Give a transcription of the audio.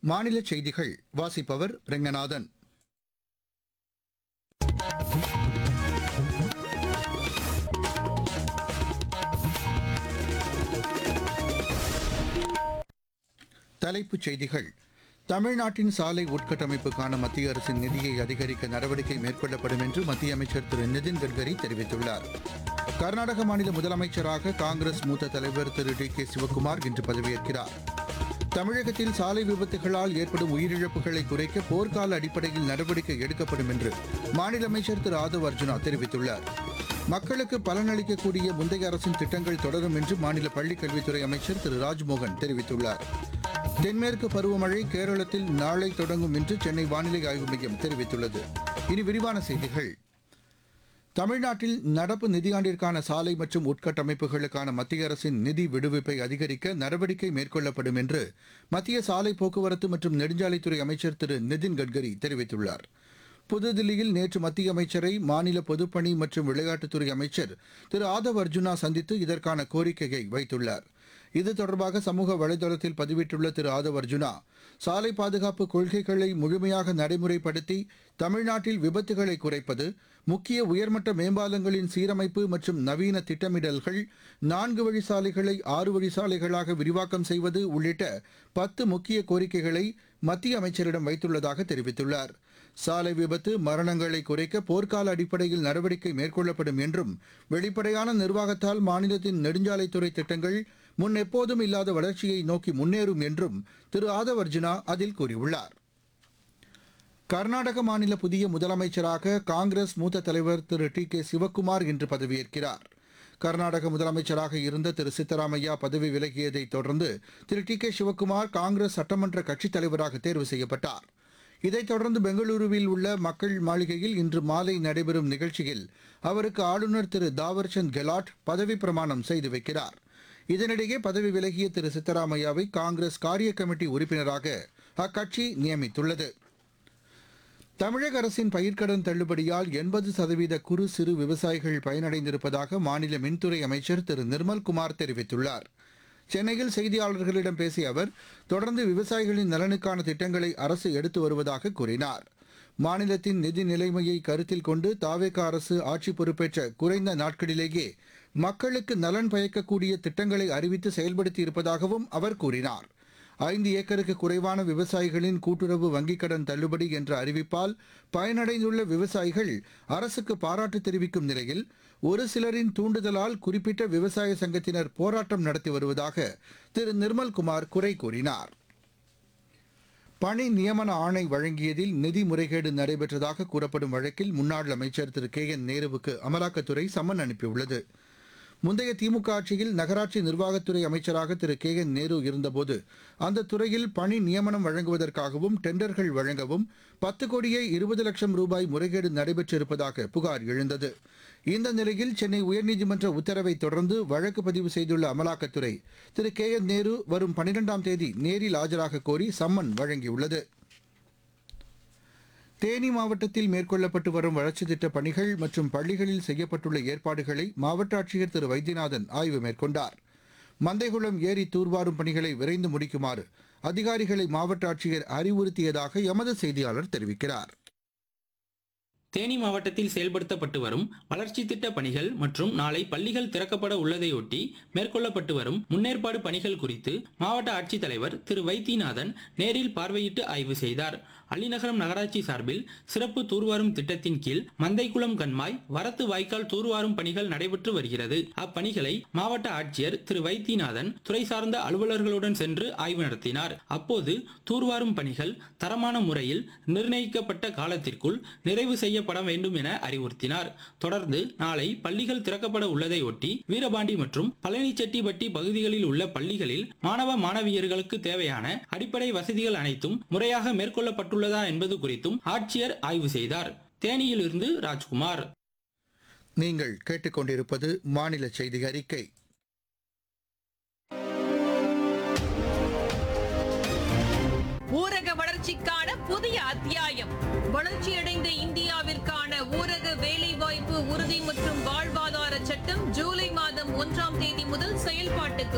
மாநில செய்திகள் வாசிப்பவர் ரெங்கநாதன் தலைப்புச் செய்திகள் தமிழ்நாட்டின் சாலை உட்கட்டமைப்புக்கான மத்திய அரசின் நிதியை அதிகரிக்க நடவடிக்கை மேற்கொள்ளப்படும் என்று மத்திய அமைச்சர் திரு நிதின் கட்கரி தெரிவித்துள்ளார் கர்நாடக மாநில முதலமைச்சராக காங்கிரஸ் மூத்த தலைவர் திரு டி கே சிவக்குமார் இன்று பதவியேற்கிறார் தமிழகத்தில் சாலை விபத்துகளால் ஏற்படும் உயிரிழப்புகளை குறைக்க போர்க்கால அடிப்படையில் நடவடிக்கை எடுக்கப்படும் என்று மாநில அமைச்சர் திரு ஆதவ் அர்ஜுனா தெரிவித்துள்ளார் மக்களுக்கு பலனளிக்கக்கூடிய முந்தைய அரசின் திட்டங்கள் தொடரும் என்று மாநில பள்ளிக் கல்வித்துறை அமைச்சர் திரு ராஜ்மோகன் தெரிவித்துள்ளார் தென்மேற்கு பருவமழை கேரளத்தில் நாளை தொடங்கும் என்று சென்னை வானிலை ஆய்வு மையம் தெரிவித்துள்ளது இனி விரிவான செய்திகள் தமிழ்நாட்டில் நடப்பு நிதியாண்டிற்கான சாலை மற்றும் உட்கட்டமைப்புகளுக்கான மத்திய அரசின் நிதி விடுவிப்பை அதிகரிக்க நடவடிக்கை மேற்கொள்ளப்படும் என்று மத்திய சாலை போக்குவரத்து மற்றும் நெடுஞ்சாலைத்துறை அமைச்சர் திரு நிதின் கட்கரி தெரிவித்துள்ளார் புதுதில்லியில் நேற்று மத்திய அமைச்சரை மாநில பொதுப்பணி மற்றும் விளையாட்டுத்துறை அமைச்சர் திரு ஆதவ் அர்ஜுனா சந்தித்து இதற்கான கோரிக்கையை வைத்துள்ளார் இது தொடர்பாக சமூக வலைதளத்தில் பதிவிட்டுள்ள திரு ஆதவ் அர்ஜுனா சாலை பாதுகாப்பு கொள்கைகளை முழுமையாக நடைமுறைப்படுத்தி தமிழ்நாட்டில் விபத்துகளை குறைப்பது முக்கிய உயர்மட்ட மேம்பாலங்களின் சீரமைப்பு மற்றும் நவீன திட்டமிடல்கள் நான்கு வழி சாலைகளை ஆறு வழி சாலைகளாக விரிவாக்கம் செய்வது உள்ளிட்ட பத்து முக்கிய கோரிக்கைகளை மத்திய அமைச்சரிடம் வைத்துள்ளதாக தெரிவித்துள்ளார் சாலை விபத்து மரணங்களை குறைக்க போர்க்கால அடிப்படையில் நடவடிக்கை மேற்கொள்ளப்படும் என்றும் வெளிப்படையான நிர்வாகத்தால் மாநிலத்தின் நெடுஞ்சாலைத்துறை திட்டங்கள் முன் எப்போதும் இல்லாத வளர்ச்சியை நோக்கி முன்னேறும் என்றும் திரு ஆதவ் அர்ஜுனா அதில் கூறியுள்ளார் கர்நாடக மாநில புதிய முதலமைச்சராக காங்கிரஸ் மூத்த தலைவர் திரு டி கே சிவக்குமார் இன்று பதவியேற்கிறார் கர்நாடக முதலமைச்சராக இருந்த திரு சித்தராமையா பதவி விலகியதைத் தொடர்ந்து திரு டி கே சிவக்குமார் காங்கிரஸ் சட்டமன்ற கட்சித் தலைவராக தேர்வு செய்யப்பட்டார் இதைத் தொடர்ந்து பெங்களூருவில் உள்ள மக்கள் மாளிகையில் இன்று மாலை நடைபெறும் நிகழ்ச்சியில் அவருக்கு ஆளுநர் திரு தாவர்சந்த் கெலாட் பதவி பிரமாணம் செய்து வைக்கிறார் இதனிடையே பதவி விலகிய திரு சித்தராமையாவை காங்கிரஸ் காரிய கமிட்டி உறுப்பினராக அக்கட்சி நியமித்துள்ளது தமிழக அரசின் பயிர்க்கடன் தள்ளுபடியால் எண்பது சதவீத குறு சிறு விவசாயிகள் பயனடைந்திருப்பதாக மாநில மின்துறை அமைச்சர் திரு நிர்மல்குமார் தெரிவித்துள்ளார் சென்னையில் செய்தியாளர்களிடம் பேசிய அவர் தொடர்ந்து விவசாயிகளின் நலனுக்கான திட்டங்களை அரசு எடுத்து வருவதாக கூறினார் மாநிலத்தின் நிதி நிலைமையை கருத்தில் கொண்டு தாவேக அரசு ஆட்சி பொறுப்பேற்ற குறைந்த நாட்களிலேயே மக்களுக்கு நலன் பயக்கக்கூடிய திட்டங்களை அறிவித்து செயல்படுத்தி இருப்பதாகவும் அவர் கூறினார் ஐந்து ஏக்கருக்கு குறைவான விவசாயிகளின் கூட்டுறவு வங்கிக் கடன் தள்ளுபடி என்ற அறிவிப்பால் பயனடைந்துள்ள விவசாயிகள் அரசுக்கு பாராட்டு தெரிவிக்கும் நிலையில் ஒரு சிலரின் தூண்டுதலால் குறிப்பிட்ட விவசாய சங்கத்தினர் போராட்டம் நடத்தி வருவதாக திரு நிர்மல்குமார் குறை கூறினார் பணி நியமன ஆணை வழங்கியதில் நிதி முறைகேடு நடைபெற்றதாக கூறப்படும் வழக்கில் முன்னாள் அமைச்சர் திரு கே என் நேருவுக்கு அமலாக்கத்துறை சம்மன் அனுப்பியுள்ளது முந்தைய திமுக ஆட்சியில் நகராட்சி நிர்வாகத்துறை அமைச்சராக திரு கே என் நேரு இருந்தபோது அந்த துறையில் பணி நியமனம் வழங்குவதற்காகவும் டெண்டர்கள் வழங்கவும் பத்து கோடியே இருபது லட்சம் ரூபாய் முறைகேடு நடைபெற்றிருப்பதாக புகார் எழுந்தது இந்த நிலையில் சென்னை உயர்நீதிமன்ற உத்தரவை தொடர்ந்து வழக்கு பதிவு செய்துள்ள அமலாக்கத்துறை திரு கே என் நேரு வரும் பனிரெண்டாம் தேதி நேரில் ஆஜராக கோரி சம்மன் வழங்கியுள்ளது தேனி மாவட்டத்தில் மேற்கொள்ளப்பட்டு வரும் வளர்ச்சித் திட்டப் பணிகள் மற்றும் பள்ளிகளில் செய்யப்பட்டுள்ள ஏற்பாடுகளை மாவட்ட ஆட்சியர் திரு வைத்தியநாதன் ஆய்வு மேற்கொண்டார் மந்தைகுளம் ஏரி தூர்வாரும் பணிகளை விரைந்து முடிக்குமாறு அதிகாரிகளை மாவட்ட ஆட்சியர் அறிவுறுத்தியதாக எமது செய்தியாளர் தெரிவிக்கிறார் தேனி மாவட்டத்தில் செயல்படுத்தப்பட்டு வரும் வளர்ச்சி திட்ட பணிகள் மற்றும் நாளை பள்ளிகள் திறக்கப்பட உள்ளதையொட்டி மேற்கொள்ளப்பட்டு வரும் முன்னேற்பாடு பணிகள் குறித்து மாவட்ட ஆட்சித்தலைவர் திரு வைத்தியநாதன் நேரில் பார்வையிட்டு ஆய்வு செய்தார் அள்ளிநகரம் நகராட்சி சார்பில் சிறப்பு தூர்வாரும் திட்டத்தின் கீழ் மந்தைக்குளம் கண்மாய் வரத்து வாய்க்கால் தூர்வாரும் பணிகள் நடைபெற்று வருகிறது அப்பணிகளை மாவட்ட ஆட்சியர் திரு வைத்தியநாதன் துறை சார்ந்த அலுவலர்களுடன் சென்று ஆய்வு நடத்தினார் அப்போது தூர்வாரும் பணிகள் தரமான முறையில் நிர்ணயிக்கப்பட்ட காலத்திற்குள் நிறைவு செய்ய செய்யப்பட வேண்டும் என அறிவுறுத்தினார் தொடர்ந்து நாளை பள்ளிகள் திறக்கப்பட உள்ளதை ஒட்டி வீரபாண்டி மற்றும் பழனிச்செட்டிப்பட்டி பகுதிகளில் உள்ள பள்ளிகளில் மாணவ மாணவியர்களுக்கு தேவையான அடிப்படை வசதிகள் அனைத்தும் முறையாக மேற்கொள்ளப்பட்டுள்ளதா என்பது குறித்தும் ஆட்சியர் ஆய்வு செய்தார் தேனியில் இருந்து ராஜ்குமார் நீங்கள் கேட்டுக்கொண்டிருப்பது மாநில செய்தி அறிக்கை ஊரக வளர்ச்சிக்கான புதிய அத்தியாயம் வளர்ச்சியடைந்த இந்தியாவிற்கான ஊரக வேலைவாய்ப்பு உறுதி மற்றும் வாழ்வாதார சட்டம் ஜூலை மாதம் ஒன்றாம் தேதி முதல் செயல்பாட்டுக்கு